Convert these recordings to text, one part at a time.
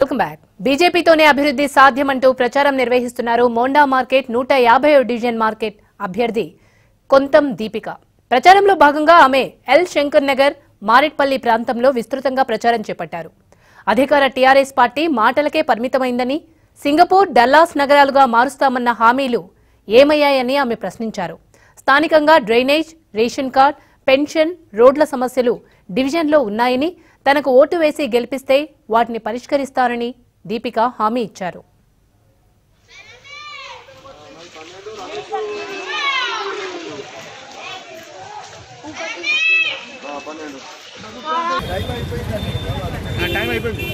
welcome back బీజేపీతోనే అభివృద్ధి సాధ్యమంటూ ప్రచారం నిర్వహిస్తున్నారు మోండా మార్కెట్ నూట యాభై డివిజన్ మార్కెట్ అభ్యర్థి కొంతం దీపిక ప్రచారంలో భాగంగా ఆమె ఎల్ శంకర్ నగర్ మారేట్పల్లి ప్రాంతంలో విస్తృతంగా ప్రచారం చేపట్టారు అధికార టీఆర్ఎస్ పార్టీ మాటలకే పరిమితమైందని సింగపూర్ డల్లాస్ నగరాలుగా మారుస్తామన్న హామీలు ఏమయ్యాయని ఆమె ప్రశ్నించారు స్థానికంగా డ్రైనేజ్ రేషన్ కార్డ్ పెన్షన్ రోడ్ల సమస్యలు డివిజన్లో ఉన్నాయని తనకు ఓటు వేసి గెలిపిస్తే వాటిని పరిష్కరిస్తారని దీపిక హామీ ఇచ్చారు టైం అయిపోయింది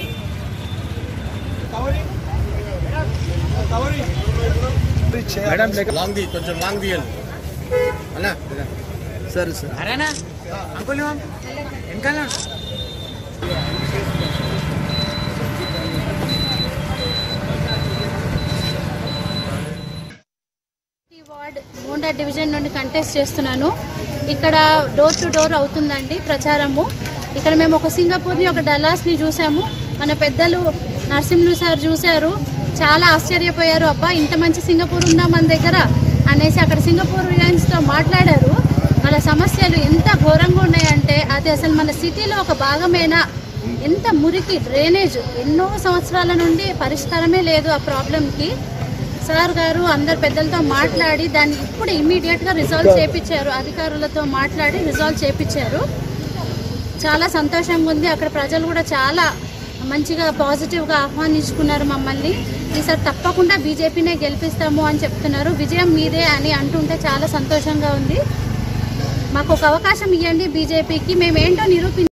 మేడం లాంగ్ ది కొంచెం లాంగ్ తీయండి అన్నా సరే సార్ అరేనా అంకుల్ వెనకాల ఈ వార్డ్ మోండా డివిజన్ నుండి కంటెస్ట్ చేస్తున్నాను ఇక్కడ డోర్ టు డోర్ అవుతుందండి ప్రచారము ఇక్కడ మేము ఒక సింగపూర్ని ఒక డల్లాస్ని చూసాము మన పెద్దలు నరసింహులు సార్ చూశారు చాలా ఆశ్చర్యపోయారు అబ్బా ఇంత మంచి సింగపూర్ ఉందా మన దగ్గర అనేసి అక్కడ సింగపూర్ తో మాట్లాడారు వాళ్ళ సమస్యలు ఎంత ఘోరంగా ఉన్నాయంటే అది అసలు మన సిటీలో ఒక భాగమేనా ఎంత మురికి డ్రైనేజ్ ఎన్నో సంవత్సరాల నుండి పరిష్కారమే లేదు ఆ ప్రాబ్లంకి సార్ గారు అందరు పెద్దలతో మాట్లాడి దాన్ని ఇప్పుడు ఇమీడియట్ గా రిజాల్వ్ చేపించారు అధికారులతో మాట్లాడి రిజాల్వ్ చేపించారు చాలా సంతోషంగా ఉంది అక్కడ ప్రజలు కూడా చాలా మంచిగా పాజిటివ్ గా ఆహ్వానించుకున్నారు మమ్మల్ని ఈసారి తప్పకుండా బీజేపీనే గెలిపిస్తాము అని చెప్తున్నారు విజయం మీదే అని అంటుంటే చాలా సంతోషంగా ఉంది మాకు ఒక అవకాశం ఇవ్వండి బీజేపీకి మేము ఏంటో నిరూపి